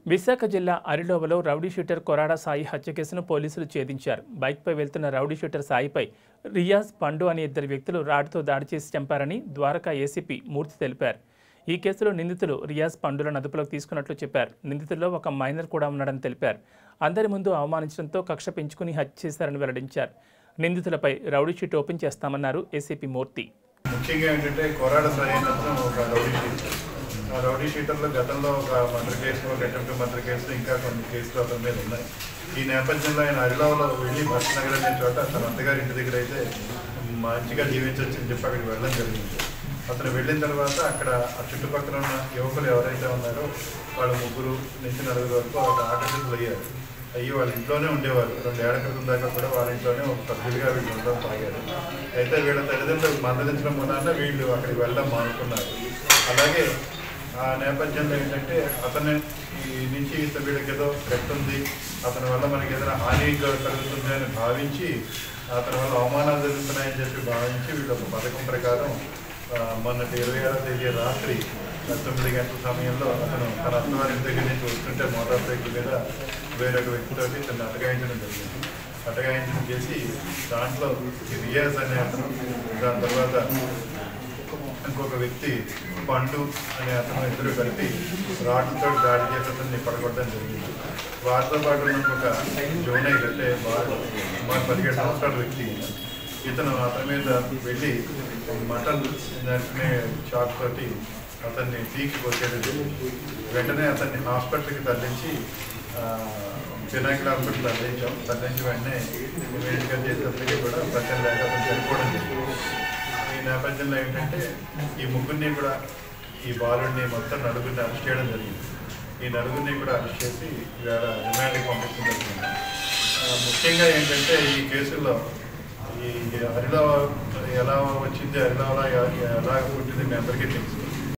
విశాఖ జిల్లా అరిలోవలో rowdy shooter Korada Sai హత్య కేసును పోలీసులు ఛేదించారు బైక్పై వెళ్తున్న రౌడీ షూటర్ సాయిపై రియాజ్ పండు అనే ఇద్దరు వ్యక్తులు రాడ్తో దాడి చేసి చంపారని ద్వారకా ఏసీపీ మూర్తి తెలిపారు ఈ కేసులో నిందితులు రియాజ్ పండులను అదుపులోకి తీసుకున్నట్లు చెప్పారు నిందితుల్లో ఒక మైనర్ కూడా ఉన్నాడని తెలిపారు అందరి ముందు అవమానించడంతో కక్ష పెంచుకుని హత్య చేశారని వెల్లడించారు నిందితులపై రౌడీ షీట్ ఓపెన్ చేస్తామన్నారు ఏసీపీ మూర్తి ముఖ్యంగా ఏంటంటే కొరాడ సాయి అతను ఒక రౌడీ షీటర్ ఆ రౌడీ షీటర్లో గతంలో ఒక మర్డర్ కేసు ఒక అటెంప్ట్ మర్డర్ కేసు ఇంకా కొన్ని కేసులు అతని మీద ఉన్నాయి ఈ నేపథ్యంలో ఆయన అరిలావలో వెళ్ళి భర్త నగర్ అనే చోట తన అత్తగారి ఇంటి దగ్గర అయితే మంచిగా జీవించవచ్చు అని చెప్పి అక్కడికి వెళ్ళడం జరిగింది అతను వెళ్ళిన తర్వాత అక్కడ ఆ చుట్టుపక్కల ఉన్న యువకులు ఎవరైతే ఉన్నారో వాళ్ళ ముగ్గురు నుంచి నలుగురు వరకు అక్కడ ఆకర్షితులు అయ్యారు అయ్యి వాళ్ళ ఇంట్లోనే ఉండేవారు రెండు ఏళ్ల క్రితం దాకా కూడా వాళ్ళ ఇంట్లోనే ఒక సభ్యులుగా వీళ్ళు ఉండడం సాగారు అయితే వీళ్ళ తల్లిదండ్రులు మందలించడం మూలాన వీళ్ళు అక్కడికి వెళ్ళడం మానుకున్నారు అలాగే ఆ నేపథ్యంలో ఏంటంటే అతని ఈ నుంచి ఇత వీళ్ళకి ఏదో థ్రెట్ ఉంది అతని వల్ల మనకి ఏదైనా హాని కలుగుతుంది అని భావించి అతని వల్ల అవమానాలు జరుగుతున్నాయని చెప్పి భావించి వీళ్ళు ఒక పథకం ప్రకారం ఆ, మొన్నటి ఇరవై ఆరో తేదీ రాత్రి తొమ్మిది గంటల సమయంలో అతను తన అత్తవారి ఇంటి దగ్గర నుంచి వస్తుంటే మోటార్ సైకిల్ మీద వేరొక వ్యక్తితోటి తను అటగాయించడం జరిగింది అటగాయించడం చేసి దాంట్లో ఈ రియాజ్ అనే అతను దాని తర్వాత ఇంకొక వ్యక్తి పండు అనే అతను ఇద్దరు కలిపి రాడ్లతో దాడి చేసి అతన్ని పడగొట్టడం జరిగింది వారితో పాటు ఉన్న ఇంకొక జోనైల్ అంటే బాగా సుమారు పదిహేడు సంవత్సరాల వ్యక్తి ఇతను అతని మీద వెళ్ళి మటన్ నడిపిన చాక్ తోటి అతన్ని పీకి కొట్టేయడం జరిగింది వెంటనే అతన్ని హాస్పిటల్కి తరలించి ఆ, పినాకిల్ హాస్పిటల్ తరలించాం తరలించి వెంటనే ఇమీడియట్గా చేసేసరికి కూడా ప్రజలు లేక అతను చనిపోవడం జరిగింది ఈ నేపథ్యంలో ఏంటంటే ఈ ముగ్గురిని కూడా ఈ బాలుడిని మొత్తం నలుగురిని అరెస్ట్ చేయడం జరిగింది ఈ నలుగురిని కూడా అరెస్ట్ చేసి ఇవాళ రిమాండ్కి పంపించడం జరిగింది ఆ, ముఖ్యంగా ఏంటంటే ఈ కేసుల్లో ఈ హరిలో ఎలా వచ్చింది హరిలో ఎలా పుట్టింది మీ అందరికీ తెలుసు